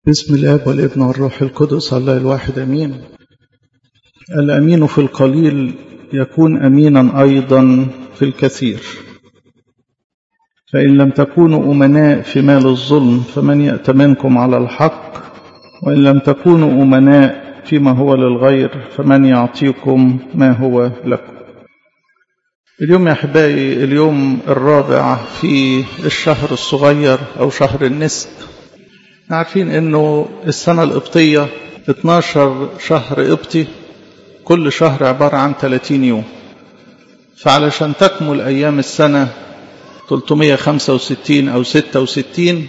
بسم الاب والابن والروح القدس الله الواحد امين الامين في القليل يكون امينا ايضا في الكثير فان لم تكونوا امناء في مال الظلم فمن ياتمنكم على الحق وان لم تكونوا امناء فيما هو للغير فمن يعطيكم ما هو لكم اليوم يا احبائي اليوم الرابع في الشهر الصغير او شهر النسك عارفين انه السنة القبطية 12 شهر قبطي كل شهر عبارة عن 30 يوم فعلشان تكمل أيام السنة 365 أو 66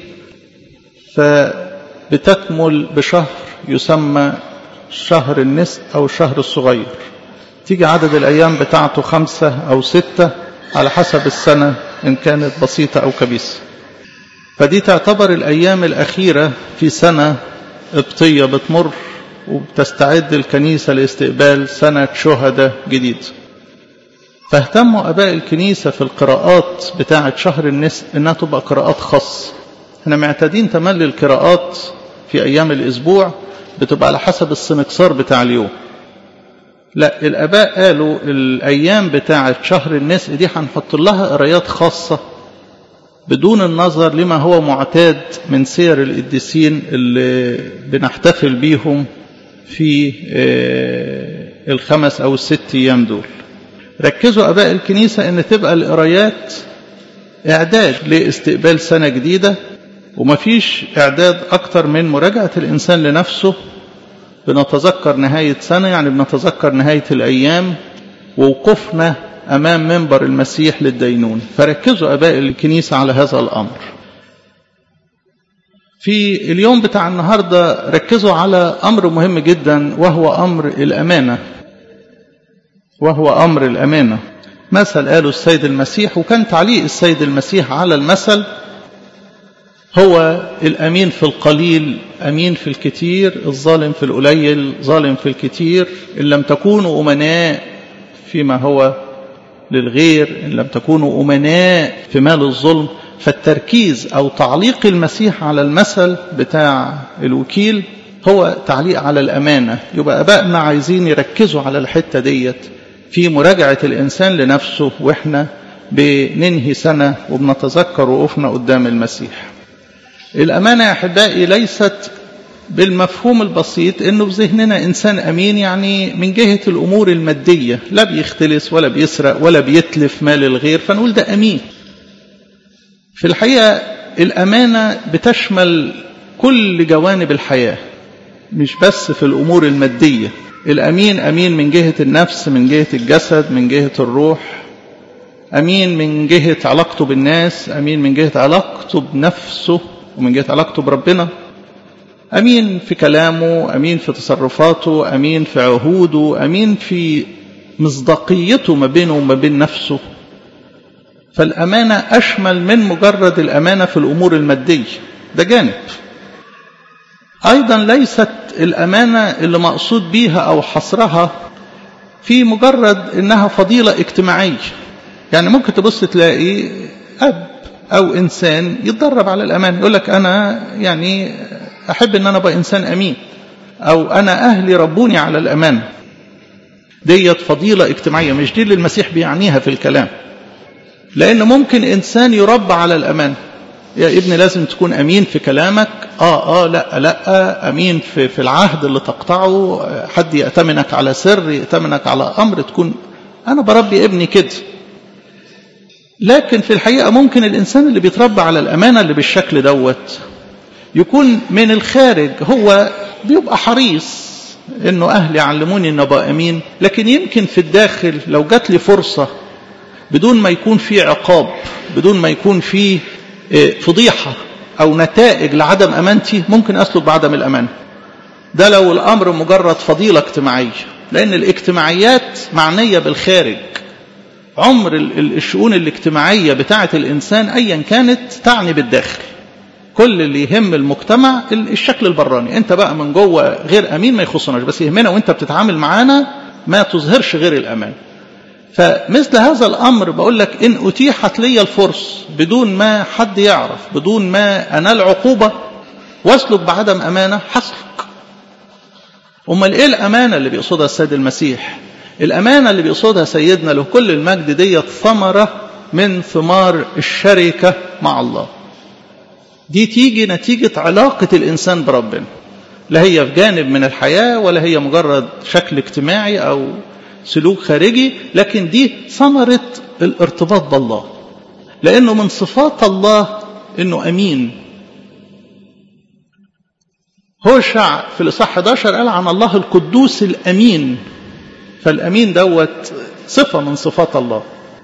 فبتكمل بشهر يسمى شهر النسك أو الشهر الصغير تيجي عدد الأيام بتاعته خمسة أو ستة على حسب السنة إن كانت بسيطة أو كبيسة فدي تعتبر الأيام الأخيرة في سنة قبطية بتمر وبتستعد الكنيسة لاستقبال سنة شهداء جديد فاهتموا أباء الكنيسة في القراءات بتاعة شهر النسك إنها تبقى قراءات خاصة احنا معتادين تملي القراءات في أيام الأسبوع بتبقى على حسب السنكسار بتاع اليوم لا الآباء قالوا الأيام بتاعة شهر النسك دي هنحط لها قرايات خاصة بدون النظر لما هو معتاد من سير القديسين اللي بنحتفل بيهم في الخمس أو الست أيام دول ركزوا أباء الكنيسة أن تبقى القرايات إعداد لاستقبال سنة جديدة ومفيش إعداد أكتر من مراجعة الإنسان لنفسه بنتذكر نهاية سنة يعني بنتذكر نهاية الأيام ووقوفنا أمام منبر المسيح للدينون فركزوا أباء الكنيسة على هذا الأمر في اليوم بتاع النهاردة ركزوا على أمر مهم جدا وهو أمر الأمانة وهو أمر الأمانة مثل قاله السيد المسيح وكان تعليق السيد المسيح على المثل هو الأمين في القليل أمين في الكتير الظالم في القليل ظالم في الكتير إن لم تكونوا أمناء فيما هو للغير إن لم تكونوا أمناء في مال الظلم فالتركيز أو تعليق المسيح على المثل بتاع الوكيل هو تعليق على الأمانة يبقى أبائنا عايزين يركزوا على الحتة ديت في مراجعة الإنسان لنفسه وإحنا بننهي سنة وبنتذكر وقوفنا قدام المسيح الأمانة يا أحبائي ليست بالمفهوم البسيط انه في ذهننا انسان امين يعني من جهه الامور الماديه لا بيختلس ولا بيسرق ولا بيتلف مال الغير فنقول ده امين في الحقيقه الامانه بتشمل كل جوانب الحياه مش بس في الامور الماديه الامين امين من جهه النفس من جهه الجسد من جهه الروح امين من جهه علاقته بالناس امين من جهه علاقته بنفسه ومن جهه علاقته بربنا أمين في كلامه أمين في تصرفاته أمين في عهوده أمين في مصداقيته ما بينه وما بين نفسه فالأمانة أشمل من مجرد الأمانة في الأمور المادية ده جانب أيضا ليست الأمانة اللي مقصود بيها أو حصرها في مجرد إنها فضيلة اجتماعية يعني ممكن تبص تلاقي أب أو إنسان يتدرب على الأمان يقول لك أنا يعني أحب أن أنا أبقى إنسان أمين أو أنا أهلي ربوني على الأمان ديت فضيلة اجتماعية مش دي اللي المسيح بيعنيها في الكلام لأن ممكن إنسان يربى على الأمان يا ابني لازم تكون أمين في كلامك آه آه لا لا أمين في, في العهد اللي تقطعه حد يأتمنك على سر يأتمنك على أمر تكون أنا بربي ابني كده لكن في الحقيقة ممكن الإنسان اللي بيتربى على الأمانة اللي بالشكل دوت يكون من الخارج هو بيبقى حريص انه اهلي علموني ان ابقى امين لكن يمكن في الداخل لو جات لي فرصه بدون ما يكون في عقاب بدون ما يكون في فضيحه او نتائج لعدم امانتي ممكن اسلك بعدم الامان ده لو الامر مجرد فضيله اجتماعيه لان الاجتماعيات معنيه بالخارج عمر الشؤون الاجتماعيه بتاعه الانسان ايا كانت تعني بالداخل كل اللي يهم المجتمع الشكل البراني انت بقى من جوه غير امين ما يخصناش بس يهمنا وانت بتتعامل معانا ما تظهرش غير الامان فمثل هذا الامر بقول لك ان اتيحت لي الفرص بدون ما حد يعرف بدون ما انال عقوبه واسلك بعدم أمانة هسلك أمال إيه الأمانة اللي بيقصدها السيد المسيح الأمانة اللي بيقصدها سيدنا له كل المجد ديت ثمرة من ثمار الشركة مع الله دي تيجي نتيجة علاقة الإنسان بربنا لا هي في جانب من الحياة ولا هي مجرد شكل اجتماعي أو سلوك خارجي لكن دي ثمرة الارتباط بالله لأنه من صفات الله أنه أمين هوشع في الإصحاح 11 قال عن الله القدوس الأمين فالأمين دوت صفة من صفات الله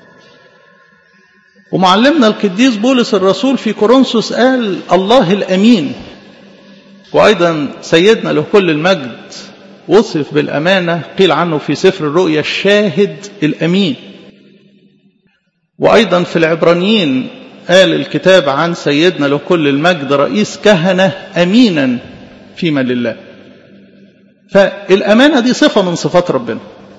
ومعلمنا القديس بولس الرسول في كورنثوس قال الله الأمين وأيضا سيدنا له كل المجد وصف بالأمانة قيل عنه في سفر الرؤيا الشاهد الأمين وأيضا في العبرانيين قال الكتاب عن سيدنا له كل المجد رئيس كهنة أمينا فيما لله فالأمانة دي صفة من صفات ربنا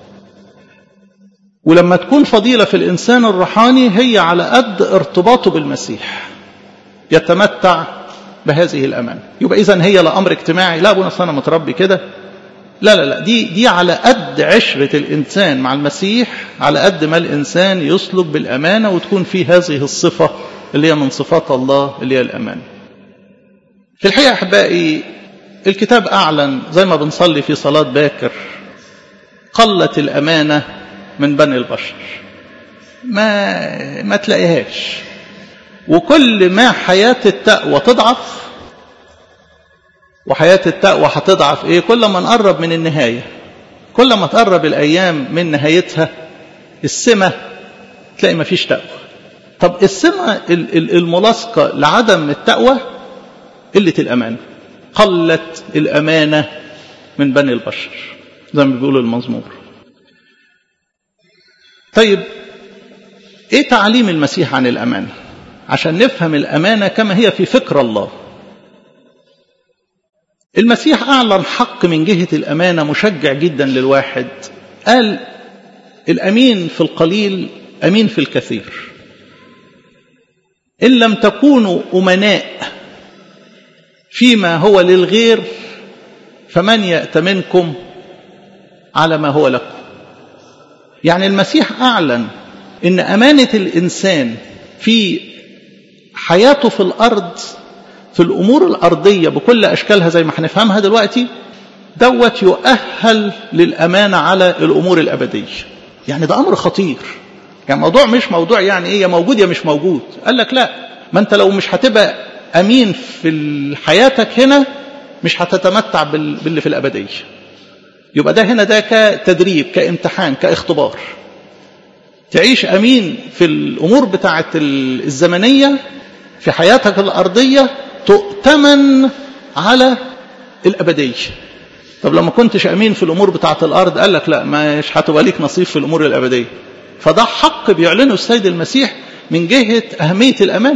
ولما تكون فضيلة في الإنسان الروحاني هي على قد ارتباطه بالمسيح يتمتع بهذه الأمانة يبقى إذن هي لا أمر اجتماعي لا أبونا أنا متربي كده لا لا لا دي دي على قد عشرة الإنسان مع المسيح على قد ما الإنسان يسلك بالأمانة وتكون فيه هذه الصفة اللي هي من صفات الله اللي هي الأمانة في الحقيقة أحبائي الكتاب أعلن زي ما بنصلي في صلاة باكر قلت الأمانة من بني البشر ما ما تلاقيهاش وكل ما حياة التقوى تضعف وحياة التقوى هتضعف ايه كل ما نقرب من النهاية كل ما تقرب الأيام من نهايتها السمة تلاقي ما فيش تقوى طب السمة الملاصقة لعدم التقوى قلة الأمانة قلت الأمانة من بني البشر زي ما بيقول المزمور طيب ايه تعليم المسيح عن الأمانة عشان نفهم الأمانة كما هي في فكر الله المسيح أعلن حق من جهة الأمانة مشجع جدا للواحد قال الأمين في القليل أمين في الكثير إن لم تكونوا أمناء فيما هو للغير فمن يأتمنكم على ما هو لكم يعني المسيح أعلن إن أمانة الإنسان في حياته في الأرض في الأمور الأرضية بكل أشكالها زي ما هنفهمها دلوقتي دوت يؤهل للأمانة على الأمور الأبدية يعني ده أمر خطير يعني موضوع مش موضوع يعني إيه يا موجود يا مش موجود قال لك لا ما أنت لو مش هتبقى أمين في حياتك هنا مش هتتمتع باللي في الأبدية يبقى ده هنا ده كتدريب كامتحان كاختبار تعيش أمين في الأمور بتاعة الزمنية في حياتك الأرضية تؤتمن على الأبدية طب لما كنتش أمين في الأمور بتاعة الأرض قال لك لا مش هتبقى ليك نصيب في الأمور الأبدية فده حق بيعلنه السيد المسيح من جهة أهمية الأمانة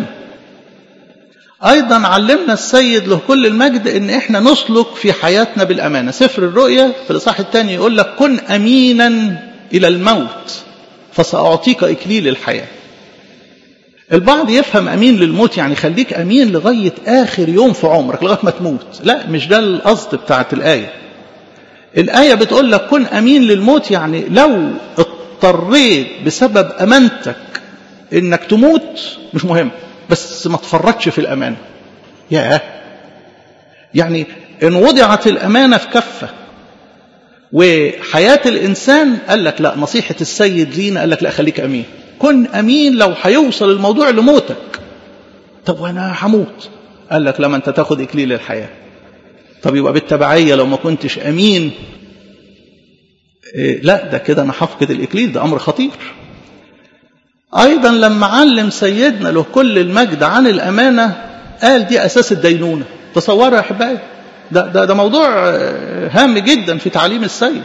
أيضا علمنا السيد له كل المجد إن إحنا نسلك في حياتنا بالأمانة سفر الرؤيا في الإصحاح الثاني يقول لك كن أمينا إلى الموت فسأعطيك إكليل الحياة البعض يفهم أمين للموت يعني خليك أمين لغاية آخر يوم في عمرك لغاية ما تموت لا مش ده القصد بتاعت الآية الآية بتقول لك كن أمين للموت يعني لو اضطريت بسبب أمانتك إنك تموت مش مهم بس ما تفرطش في الأمانة ياه يعني إن وضعت الأمانة في كفة وحياة الإنسان قال لك لا نصيحة السيد لينا قال لك لا خليك أمين كن أمين لو هيوصل الموضوع لموتك طب وأنا هموت قال لك لما أنت تاخد إكليل الحياة طب يبقى بالتبعية لو ما كنتش أمين إيه لا ده كده أنا هفقد الإكليل ده أمر خطير أيضا لما علم سيدنا له كل المجد عن الأمانة قال دي أساس الدينونة تصوروا يا أحبائي ده, ده, ده موضوع هام جدا في تعليم السيد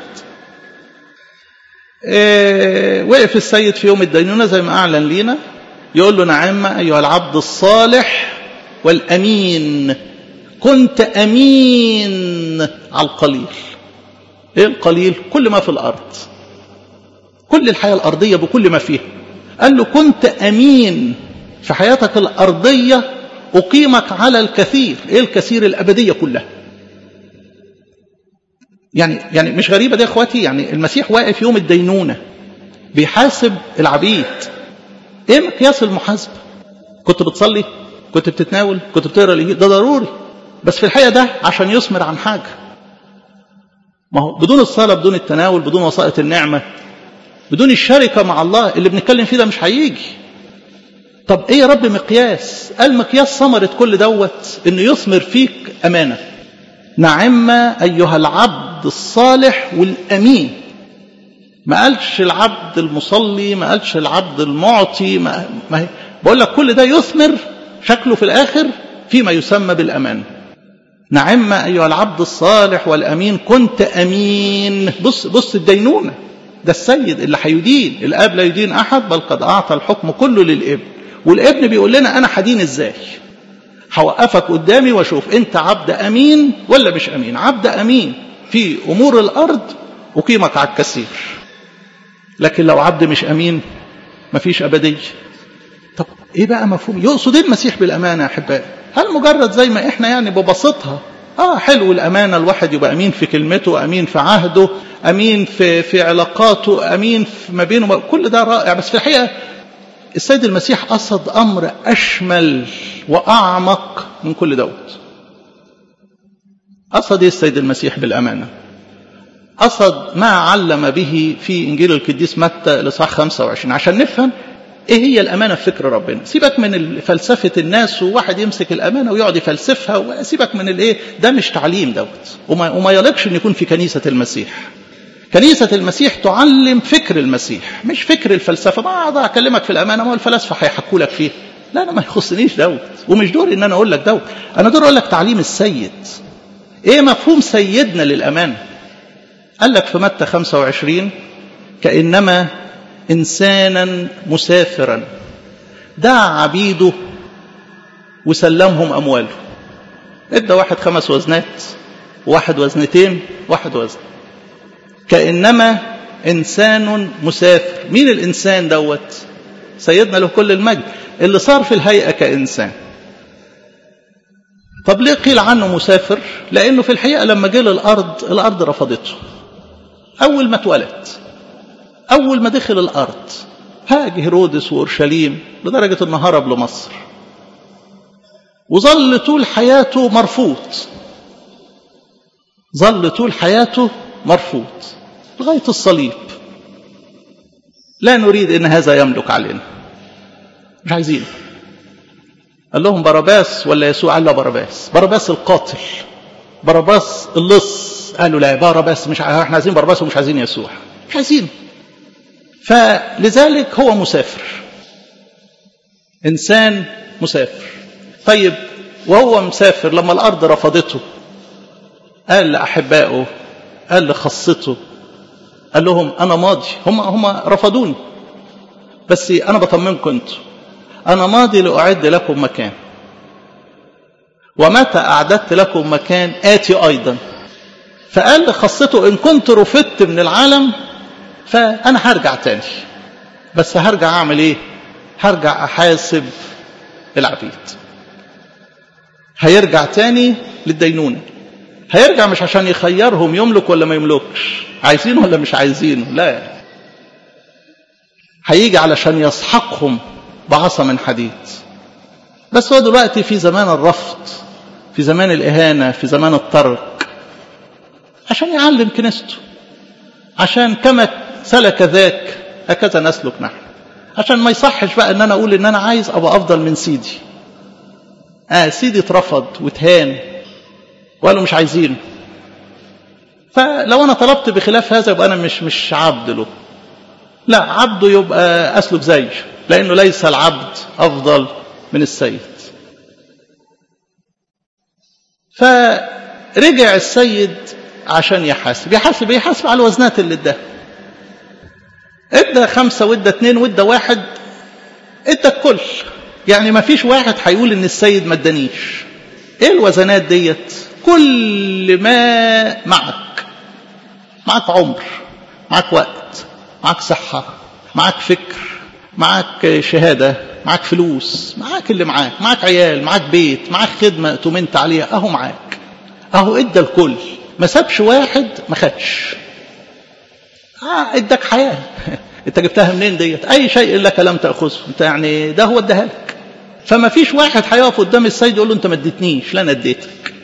إيه وقف السيد في يوم الدينونة زي ما أعلن لينا يقول له نعم أيها العبد الصالح والأمين كنت أمين على القليل إيه القليل كل ما في الأرض كل الحياة الأرضية بكل ما فيها قال له كنت أمين في حياتك الأرضية أقيمك على الكثير إيه الكثير الأبدية كلها يعني يعني مش غريبة دي يا إخواتي يعني المسيح واقف يوم الدينونة بيحاسب العبيد إيه مقياس المحاسبة كنت بتصلي كنت بتتناول كنت بتقرا الانجيل ده ضروري بس في الحقيقه ده عشان يثمر عن حاجه ما هو بدون الصلاه بدون التناول بدون وسائط النعمه بدون الشركه مع الله اللي بنتكلم فيه ده مش هيجي طب ايه يا رب مقياس قال مقياس ثمره كل دوت انه يثمر فيك امانه نعم ايها العبد الصالح والامين ما قالش العبد المصلي ما قالش العبد المعطي ما, ما بقول لك كل ده يثمر شكله في الآخر فيما يسمى بالأمان نعم أيها العبد الصالح والأمين كنت أمين بص بص الدينونة ده السيد اللي هيدين الآب لا يدين أحد بل قد أعطى الحكم كله للابن والابن بيقول لنا أنا هدين إزاي هوقفك قدامي واشوف أنت عبد أمين ولا مش أمين عبد أمين في أمور الأرض أقيمك على الكثير لكن لو عبد مش أمين مفيش أبدية طب ايه بقى مفهوم يقصد ايه المسيح بالامانه يا احبائي هل مجرد زي ما احنا يعني ببساطها اه حلو الامانه الواحد يبقى امين في كلمته امين في عهده امين في في علاقاته امين في ما بينه كل ده رائع بس في الحقيقه السيد المسيح قصد امر اشمل واعمق من كل دوت قصد ايه السيد المسيح بالامانه قصد ما علم به في انجيل القديس متى الاصحاح 25 عشان نفهم ايه هي الامانه في فكر ربنا سيبك من فلسفه الناس وواحد يمسك الامانه ويقعد يفلسفها وسيبك من الايه ده مش تعليم دوت وما, وما يليقش ان يكون في كنيسه المسيح كنيسة المسيح تعلم فكر المسيح مش فكر الفلسفة ما أقعد أكلمك في الأمانة ما الفلاسفة هيحكوا لك فيه لا أنا ما يخصنيش دوت ومش دوري إن أنا أقول لك دوت أنا دوري أقول لك تعليم السيد إيه مفهوم سيدنا للأمانة قال لك في متى 25 كأنما إنسانا مسافرا دعا عبيده وسلمهم أمواله ادى واحد خمس وزنات واحد وزنتين واحد وزن كأنما إنسان مسافر مين الإنسان دوت سيدنا له كل المجد اللي صار في الهيئة كإنسان طب ليه قيل عنه مسافر لأنه في الحقيقة لما جه للأرض الأرض رفضته أول ما اتولد أول ما دخل الأرض هاج هيرودس وأورشليم لدرجة أنه هرب لمصر وظل طول حياته مرفوض ظل طول حياته مرفوض لغاية الصليب لا نريد أن هذا يملك علينا مش عايزينه قال لهم باراباس ولا يسوع قال له باراباس باراباس القاتل باراباس اللص قالوا لا باراباس مش احنا عايزين باراباس ومش عايزين يسوع مش عايزينه فلذلك هو مسافر انسان مسافر طيب وهو مسافر لما الارض رفضته قال لاحبائه قال لخاصته قال لهم انا ماضي هم هم رفضوني بس انا بطمنكم انتوا انا ماضي لاعد لكم مكان ومتى اعددت لكم مكان اتي ايضا فقال لخاصته ان كنت رفضت من العالم فانا هرجع تاني بس هرجع اعمل ايه هرجع احاسب العبيد هيرجع تاني للدينونه هيرجع مش عشان يخيرهم يملك ولا ما يملكش عايزينه ولا مش عايزينه لا هيجي علشان يسحقهم بعصا من حديد بس هو دلوقتي في زمان الرفض في زمان الإهانة في زمان الترك عشان يعلم كنيسته عشان كما سلك ذاك هكذا نسلك نحن عشان ما يصحش بقى ان انا اقول ان انا عايز ابقى افضل من سيدي اه سيدي اترفض واتهان وقالوا مش عايزينه فلو انا طلبت بخلاف هذا يبقى انا مش مش عبد له لا عبده يبقى اسلك زيه لانه ليس العبد افضل من السيد فرجع السيد عشان يحاسب يحاسب يحاسب على الوزنات اللي اداها ادى خمسة وادى اتنين وادى واحد ادى الكل يعني ما فيش واحد هيقول ان السيد ما ادانيش ايه الوزنات ديت كل ما معك معك عمر معك وقت معك صحة معك فكر معك شهادة معاك فلوس معاك اللي معاك معاك عيال معاك بيت معاك خدمة تمنت عليها اهو معاك اهو ادى الكل ما سابش واحد ما خدش اه ادك حياة انت جبتها منين ديت اي شيء لك لم تأخذه انت يعني ده هو اداها لك فما فيش واحد هيقف قدام السيد يقول له انت ما اديتنيش لا انا اديتك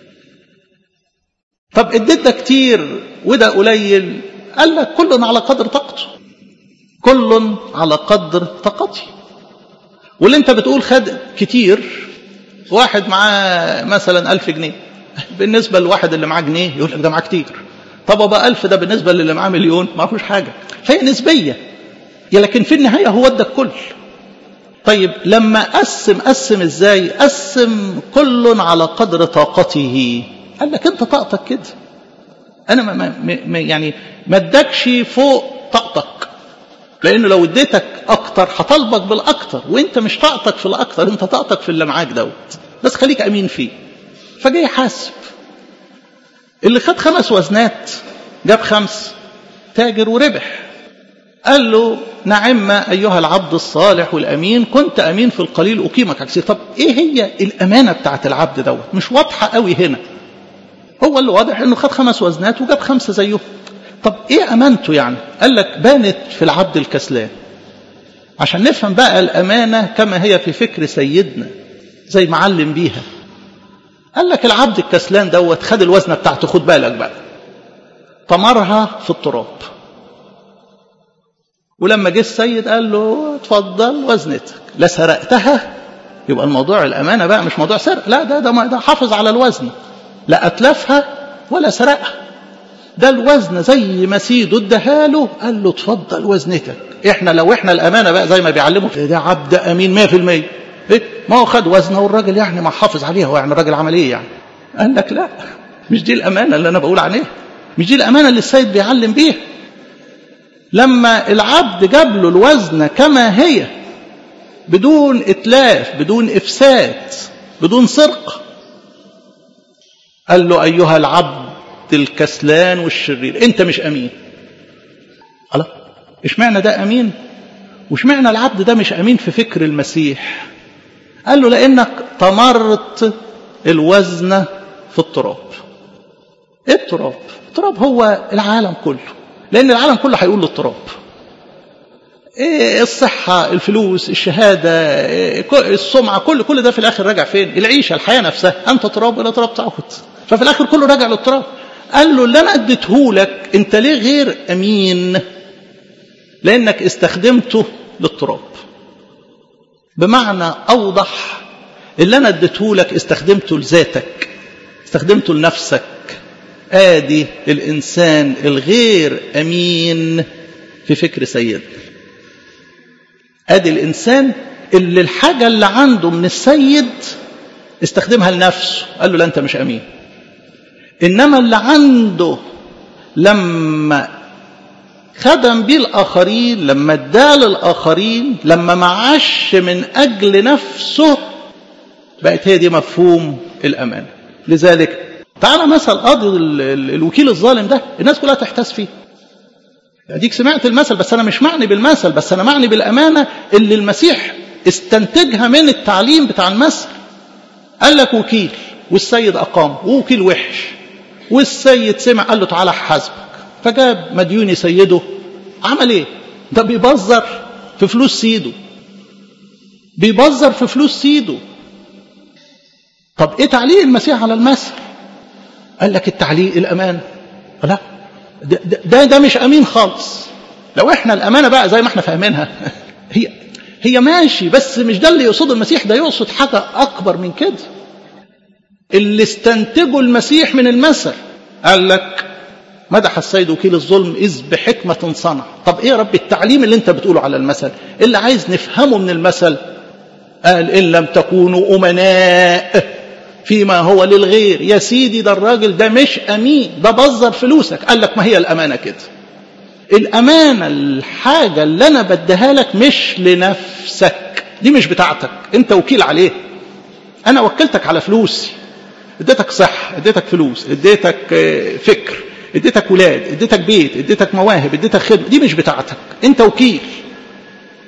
طب اديت ده كتير وده قليل قال لك كل على قدر طاقته كل على قدر طاقتي واللي انت بتقول خد كتير واحد معاه مثلا ألف جنيه بالنسبة لواحد اللي معاه جنيه يقول لك ده معاه كتير طب ابقى ألف ده بالنسبة للي معاه مليون ما فيش حاجة فهي نسبية لكن في النهاية هو ادى الكل طيب لما قسم قسم ازاي قسم كل على قدر طاقته قال لك انت طاقتك كده انا ما ما يعني ما ادكش فوق طاقتك لانه لو اديتك اكتر هطالبك بالاكتر وانت مش طاقتك في الاكتر انت طاقتك في اللي معاك دوت بس خليك امين فيه فجاي حاسب اللي خد خمس وزنات جاب خمس تاجر وربح قال له نعم أيها العبد الصالح والأمين كنت أمين في القليل أقيمك عكسي طب إيه هي الأمانة بتاعت العبد دوت مش واضحة قوي هنا هو اللي واضح انه خد خمس وزنات وجاب خمسه زيه طب ايه امانته يعني قال لك بانت في العبد الكسلان عشان نفهم بقى الامانه كما هي في فكر سيدنا زي معلم بيها قال لك العبد الكسلان دوت خد الوزنه بتاعته خد بالك بقى طمرها في التراب ولما جه السيد قال له اتفضل وزنتك لا سرقتها يبقى الموضوع الامانه بقى مش موضوع سرق لا ده ده, ده حافظ على الوزن لا أتلفها ولا سرقها ده الوزن زي ما سيده اداها له قال له اتفضل وزنتك احنا لو احنا الامانه بقى زي ما بيعلموا ده عبد امين 100% ايه ما هو خد وزنه والراجل يعني ما حافظ عليها هو يعني الراجل عمل ايه يعني قال لك لا مش دي الامانه اللي انا بقول عليها مش دي الامانه اللي السيد بيعلم بيها لما العبد جاب له الوزنه كما هي بدون اتلاف بدون افساد بدون سرقه قال له أيها العبد الكسلان والشرير أنت مش أمين الله اشمعنى ده أمين واشمعنى العبد ده مش أمين في فكر المسيح قال له لأنك طمرت الوزن في التراب ايه التراب التراب هو العالم كله لأن العالم كله هيقول للتراب إيه الصحة الفلوس الشهادة إيه السمعة كل كل ده في الآخر راجع فين العيشة الحياة نفسها أنت تراب إلى تراب تعود ففي الآخر كله راجع للتراب قال له اللي أنا اديته لك أنت ليه غير أمين لأنك استخدمته للتراب بمعنى أوضح اللي أنا اديته لك استخدمته لذاتك استخدمته لنفسك آدي الإنسان الغير أمين في فكر سيدنا ادي الانسان اللي الحاجه اللي عنده من السيد استخدمها لنفسه قال له لا انت مش امين انما اللي عنده لما خدم بيه الاخرين لما اداه للاخرين لما معاش من اجل نفسه بقت هي دي مفهوم الامانه لذلك تعالى مثل قاضي الوكيل الظالم ده الناس كلها تحتاس فيه اديك سمعت المثل بس انا مش معني بالمثل بس انا معني بالامانه اللي المسيح استنتجها من التعليم بتاع المثل قال لك وكيل والسيد اقام ووكيل وحش والسيد سمع قال له تعالى حاسبك فجاب مديون سيده عمل ايه ده بيبذر في فلوس سيده بيبذر في فلوس سيده طب ايه تعليق المسيح على المثل قال لك التعليق الامان لا ده, ده, ده مش امين خالص لو احنا الامانه بقى زي ما احنا فاهمينها هي هي ماشي بس مش ده اللي يقصده المسيح ده يقصد حاجه اكبر من كده اللي استنتجه المسيح من المثل قال لك مدح السيد وكيل الظلم إذ بحكمة صنع طب إيه يا رب التعليم اللي أنت بتقوله على المثل اللي عايز نفهمه من المثل قال إن لم تكونوا أمناء فيما هو للغير يا سيدي ده الراجل ده مش أمين ده بذر فلوسك قال لك ما هي الأمانة كده الأمانة الحاجة اللي أنا بديها لك مش لنفسك دي مش بتاعتك أنت وكيل عليه أنا وكلتك على فلوسي اديتك صحة اديتك فلوس اديتك فكر اديتك ولاد اديتك بيت اديتك مواهب اديتك خدمة دي مش بتاعتك انت وكيل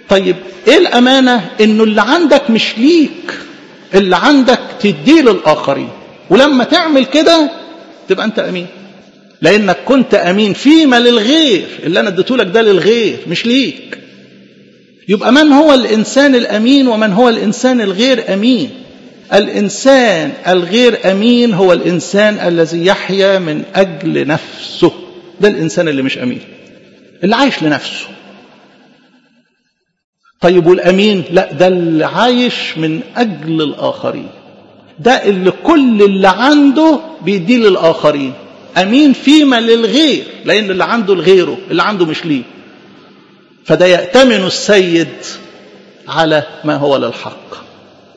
طيب ايه الامانه انه اللي عندك مش ليك اللي عندك تديه للاخرين ولما تعمل كده تبقى انت امين لانك كنت امين فيما للغير اللي انا اديته لك ده للغير مش ليك يبقى من هو الانسان الامين ومن هو الانسان الغير امين الانسان الغير امين هو الانسان الذي يحيا من اجل نفسه ده الانسان اللي مش امين اللي عايش لنفسه طيب والامين لا ده اللي عايش من اجل الاخرين ده اللي كل اللي عنده بيديه للاخرين امين فيما للغير لان اللي عنده لغيره اللي عنده مش ليه فده يأتمن السيد على ما هو للحق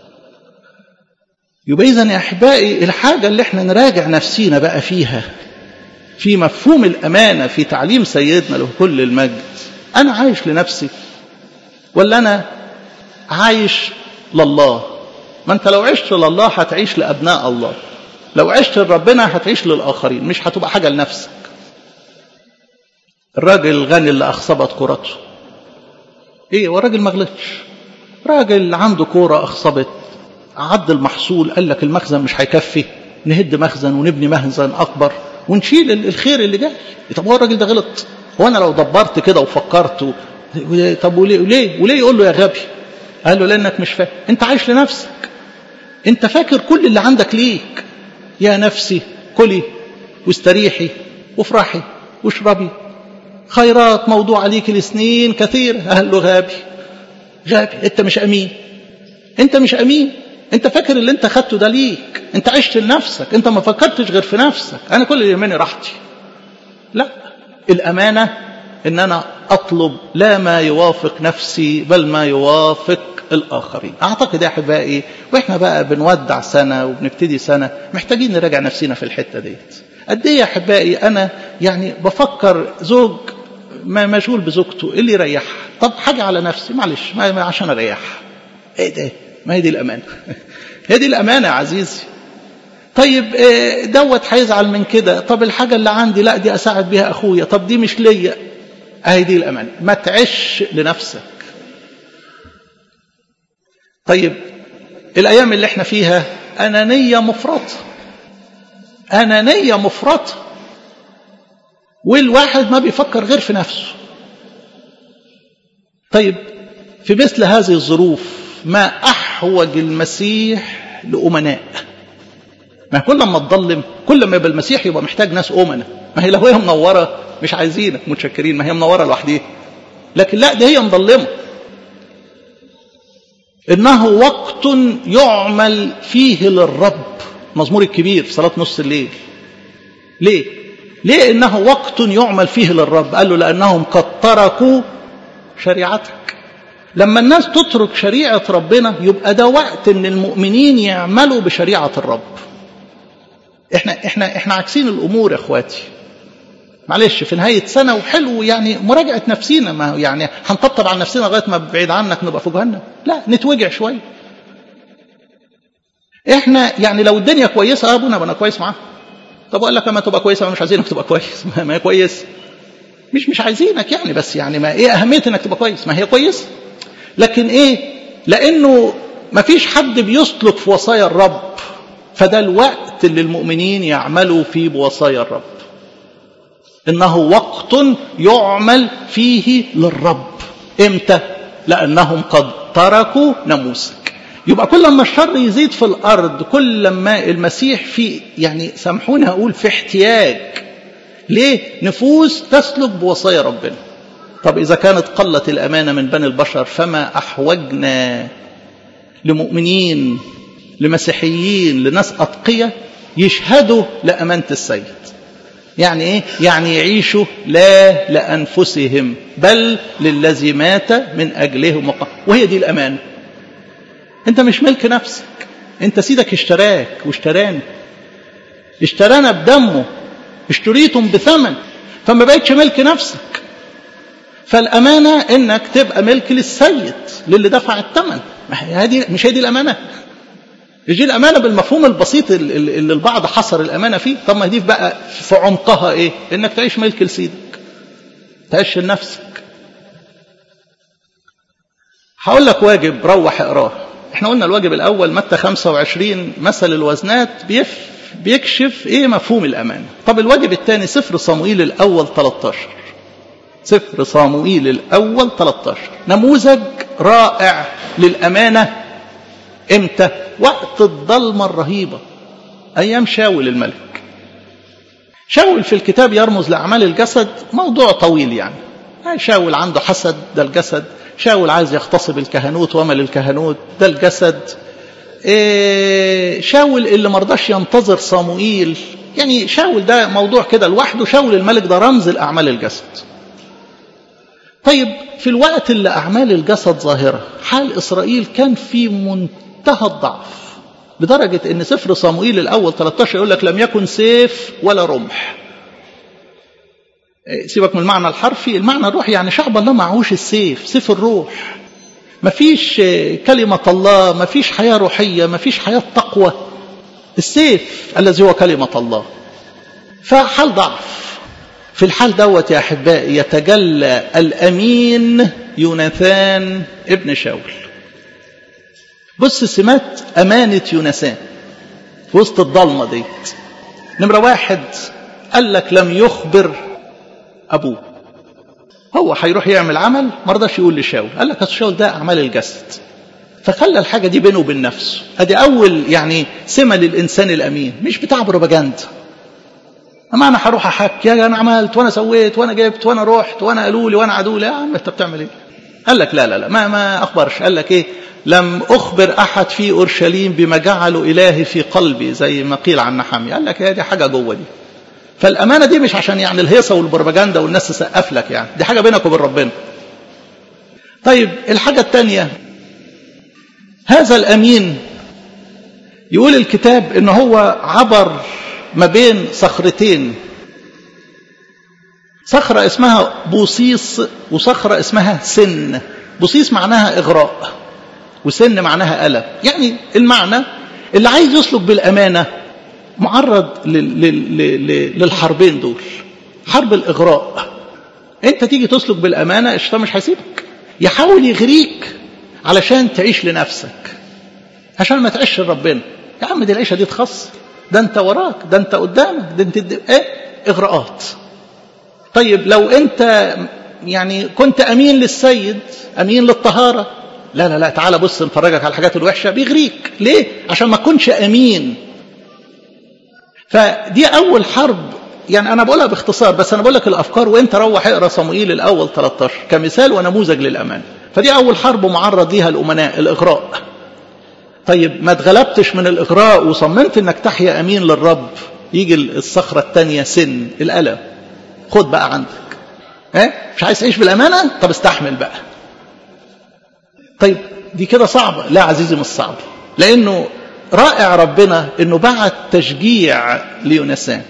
يبقى إذا يا أحبائي الحاجة اللي احنا نراجع نفسينا بقى فيها في مفهوم الأمانة في تعليم سيدنا له كل المجد أنا عايش لنفسي ولا أنا عايش لله ما أنت لو عشت لله هتعيش لأبناء الله لو عشت لربنا هتعيش للآخرين مش هتبقى حاجة لنفسك الراجل الغني اللي أخصبت كورته ايه والراجل ما غلطش راجل عنده كوره اخصبت عد المحصول قال لك المخزن مش هيكفي نهد مخزن ونبني مخزن اكبر ونشيل الخير اللي جاي طب هو الراجل ده غلط هو انا لو دبرت كده وفكرت و... طب وليه وليه وليه يقول له يا غبي قال له لانك مش فاهم انت عايش لنفسك انت فاكر كل اللي عندك ليك يا نفسي كلي واستريحي وافرحي واشربي خيرات موضوع عليك لسنين كثيرة قال له غابي غابي انت مش امين انت مش امين انت فاكر اللي انت خدته ده ليك انت عشت لنفسك انت ما فكرتش غير في نفسك انا كل اللي يهمني راحتي لا الامانه ان انا اطلب لا ما يوافق نفسي بل ما يوافق الاخرين اعتقد يا احبائي واحنا بقى بنودع سنه وبنبتدي سنه محتاجين نراجع نفسنا في الحته ديت قد ايه يا احبائي انا يعني بفكر زوج ما مشغول بزوجته اللي يريحها طب حاجه على نفسي معلش ما عشان اريحها ايه ده ما هي دي الامانه هي دي الامانه يا عزيزي طيب دوت هيزعل من كده طب الحاجه اللي عندي لا دي اساعد بيها اخويا طب دي مش ليا اهي دي الامانه ما تعيش لنفسك طيب الايام اللي احنا فيها انانيه مفرطه انانيه مفرطه والواحد ما بيفكر غير في نفسه طيب في مثل هذه الظروف ما احوج المسيح لامناء ما كل ما تضلم كل ما يبقى المسيح يبقى محتاج ناس امناء ما هي لو هي منوره مش عايزينك متشكرين ما هي منوره لوحديها لكن لا دي هي مظلمه انه وقت يعمل فيه للرب مزمور الكبير في صلاه نص الليل ليه ليه انه وقت يعمل فيه للرب قال له لانهم قد تركوا شريعتك لما الناس تترك شريعه ربنا يبقى ده وقت ان المؤمنين يعملوا بشريعه الرب احنا احنا احنا عكسين الامور يا اخواتي معلش في نهايه سنه وحلو يعني مراجعه نفسينا ما يعني هنطبطب على نفسنا لغايه ما بعيد عنك نبقى في جهنم لا نتوجع شويه احنا يعني لو الدنيا كويسه ابونا انا كويس معاها طب اقول لك لما تبقى كويسه ما مش عايزينك تبقى كويس ما هي كويس مش مش عايزينك يعني بس يعني ما ايه اهميه انك تبقى كويس ما هي كويس لكن ايه لانه ما فيش حد بيسلك في وصايا الرب فده الوقت اللي المؤمنين يعملوا فيه بوصايا الرب انه وقت يعمل فيه للرب امتى لانهم قد تركوا ناموسك يبقى كل ما الشر يزيد في الارض كل ما المسيح في يعني سامحوني اقول في احتياج ليه نفوس تسلك بوصايا ربنا طب اذا كانت قلت الامانه من بني البشر فما احوجنا لمؤمنين لمسيحيين لناس اتقيه يشهدوا لامانه السيد يعني ايه يعني يعيشوا لا لانفسهم بل للذي مات من اجلهم وهي دي الامانه انت مش ملك نفسك انت سيدك اشتراك واشتراني اشترانا بدمه اشتريتم بثمن فما بقتش ملك نفسك فالامانه انك تبقى ملك للسيد للي دفع الثمن هذه مش هي دي الامانه دي الامانه بالمفهوم البسيط اللي البعض حصر الامانه فيه طب ما دي بقى في عمقها ايه انك تعيش ملك لسيدك تعيش لنفسك هقول لك واجب روح اقراه احنا قلنا الواجب الاول متى 25 مثل الوزنات بيف بيكشف ايه مفهوم الامانه طب الواجب الثاني سفر صموئيل الاول 13 سفر صموئيل الاول 13 نموذج رائع للامانه امتى وقت الضلمه الرهيبه ايام شاول الملك شاول في الكتاب يرمز لاعمال الجسد موضوع طويل يعني شاول عنده حسد ده الجسد شاول عايز يغتصب الكهنوت ومل الكهنوت ده الجسد إيه شاول اللي مرضاش ينتظر صموئيل يعني شاول ده موضوع كده لوحده شاول الملك ده رمز الأعمال الجسد طيب في الوقت اللي أعمال الجسد ظاهرة حال إسرائيل كان في منتهى الضعف لدرجة أن سفر صموئيل الأول 13 يقول لك لم يكن سيف ولا رمح سيبك من المعنى الحرفي المعنى الروحي يعني شعب الله معهوش السيف سيف الروح مفيش كلمة الله مفيش حياة روحية مفيش حياة تقوى السيف الذي هو كلمة الله فحال ضعف في الحال دوت يا أحبائي يتجلى الأمين يوناثان ابن شاول بص سمات أمانة يوناثان في وسط الضلمة ديت نمرة واحد قال لك لم يخبر أبوه هو هيروح يعمل عمل ما رضاش يقول لشاول قال لك شاول ده أعمال الجسد فخلى الحاجة دي بينه وبين نفسه ادي أول يعني سمة للإنسان الأمين مش بتاع بروباجندا أما أنا هروح أحكي يا أنا عملت وأنا سويت وأنا جبت وأنا رحت وأنا قالوا لي وأنا عدوا لي يا عم أنت بتعمل إيه؟ قال لك لا لا لا ما ما أخبرش قال لك إيه لم أخبر أحد في أورشليم بما جعله إلهي في قلبي زي ما قيل عن نحمي قال لك هي دي حاجة جوه دي فالأمانة دي مش عشان يعني الهيصة والبروباجندا والناس تسقف لك يعني دي حاجة بينك وبين ربنا طيب الحاجة الثانية هذا الأمين يقول الكتاب إن هو عبر ما بين صخرتين صخرة اسمها بوصيص وصخرة اسمها سن بوصيص معناها إغراء وسن معناها ألم يعني المعنى اللي عايز يسلك بالأمانة معرض للحربين دول حرب الإغراء أنت تيجي تسلك بالأمانة الشيطان مش هيسيبك يحاول يغريك علشان تعيش لنفسك عشان ما تعيش لربنا يا عم دي العيشة دي تخص ده أنت وراك ده أنت قدامك ده أنت إيه إغراءات طيب لو أنت يعني كنت أمين للسيد أمين للطهارة لا لا لا تعالى بص نفرجك على الحاجات الوحشة بيغريك ليه عشان ما تكونش أمين فدي أول حرب يعني أنا بقولها باختصار بس أنا بقول لك الأفكار وأنت روح اقرا صموئيل الأول 13 كمثال ونموذج للأمان فدي أول حرب معرض ليها الأمناء الإغراء طيب ما اتغلبتش من الإغراء وصممت أنك تحيا أمين للرب يجي الصخرة الثانية سن الألم خد بقى عندك ها مش عايز تعيش بالأمانة طب استحمل بقى طيب دي كده صعبة لا عزيزي مش صعبة لأنه رائع ربنا انه بعت تشجيع ليونسان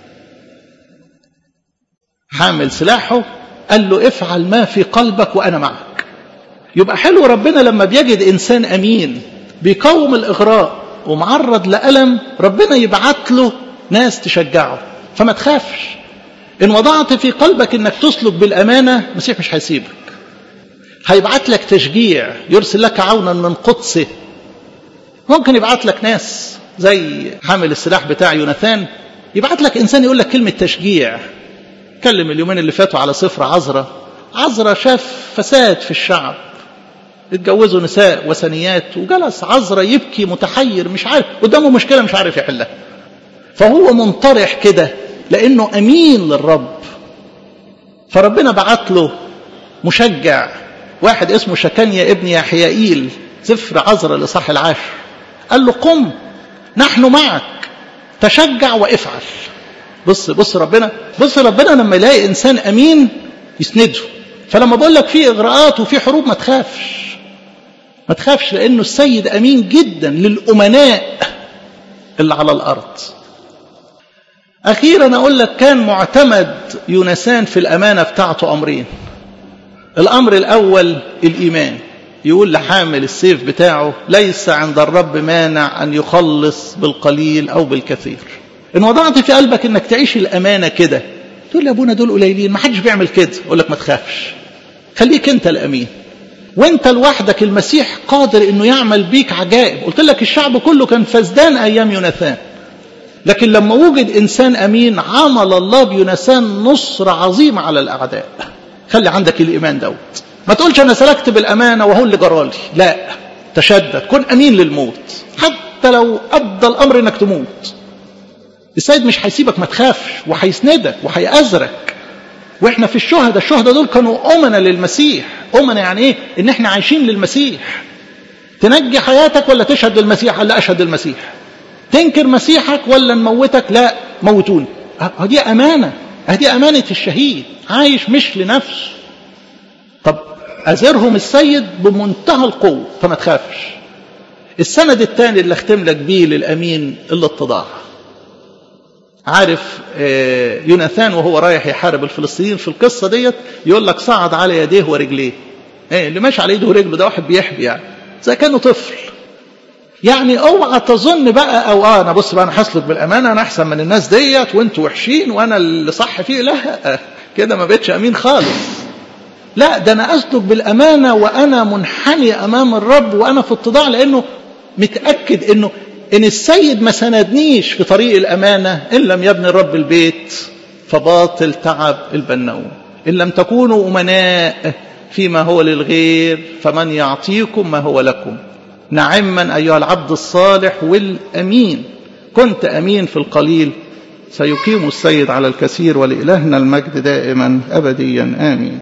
حامل سلاحه قال له افعل ما في قلبك وانا معك يبقى حلو ربنا لما بيجد انسان امين بيقاوم الاغراء ومعرض لالم ربنا يبعت له ناس تشجعه فما تخافش ان وضعت في قلبك انك تسلك بالامانه المسيح مش هيسيبك هيبعت لك تشجيع يرسل لك عونا من قدسه ممكن يبعت لك ناس زي حامل السلاح بتاع يوناثان يبعت لك انسان يقول لك كلمه تشجيع اتكلم اليومين اللي فاتوا على سفر عذرة عذرة شاف فساد في الشعب اتجوزوا نساء وثنيات وجلس عذرة يبكي متحير مش عارف قدامه مشكلة مش عارف يحلها فهو منطرح كده لأنه أمين للرب فربنا بعت له مشجع واحد اسمه شكانيا ابن يحيائيل سفر عذرة لصح العاشر قال له قم نحن معك تشجع وافعل بص بص ربنا بص ربنا لما يلاقي انسان امين يسنده فلما بقول لك في اغراءات وفي حروب ما تخافش ما تخافش لانه السيد امين جدا للامناء اللي على الارض اخيرا اقول لك كان معتمد يونسان في الامانه بتاعته امرين الامر الاول الايمان يقول لحامل السيف بتاعه ليس عند الرب مانع ان يخلص بالقليل او بالكثير ان وضعت في قلبك انك تعيش الامانه كده تقول يا ابونا دول قليلين ما حدش بيعمل كده اقول لك ما تخافش خليك انت الامين وانت لوحدك المسيح قادر انه يعمل بيك عجائب قلت لك الشعب كله كان فسدان ايام يوناثان لكن لما وجد انسان امين عمل الله بيوناثان نصر عظيم على الاعداء خلي عندك الايمان دوت ما تقولش انا سلكت بالامانه وهو اللي جرالي لا تشدد كن امين للموت حتى لو ادى الامر انك تموت السيد مش هيسيبك ما تخافش وهيسندك وهيأزرك واحنا في الشهداء الشهداء دول كانوا امنا للمسيح امنا يعني ايه ان احنا عايشين للمسيح تنجي حياتك ولا تشهد للمسيح ولا اشهد للمسيح تنكر مسيحك ولا نموتك لا موتوني دي امانه دي امانه الشهيد عايش مش لنفسه طب ازرهم السيد بمنتهى القوه فما تخافش السند الثاني اللي اختم لك بيه للامين الاتضاع عارف يوناثان وهو رايح يحارب الفلسطينيين في القصه ديت يقول لك صعد على يديه ورجليه ايه اللي ماشي على ايده ورجله ده واحد بيحبي يعني زي كانه طفل يعني اوعى تظن بقى او اه انا بص بقى انا هسلك بالامانه انا احسن من الناس ديت وانتوا وحشين وانا اللي صح فيه لا كده ما بقتش امين خالص لا ده انا اسلك بالامانه وانا منحني امام الرب وانا في اتضاع لانه متاكد انه ان السيد ما سندنيش في طريق الامانه ان لم يبني الرب البيت فباطل تعب البناؤون ان لم تكونوا امناء فيما هو للغير فمن يعطيكم ما هو لكم نعما ايها العبد الصالح والامين كنت امين في القليل سيقيم السيد على الكثير ولالهنا المجد دائما ابديا امين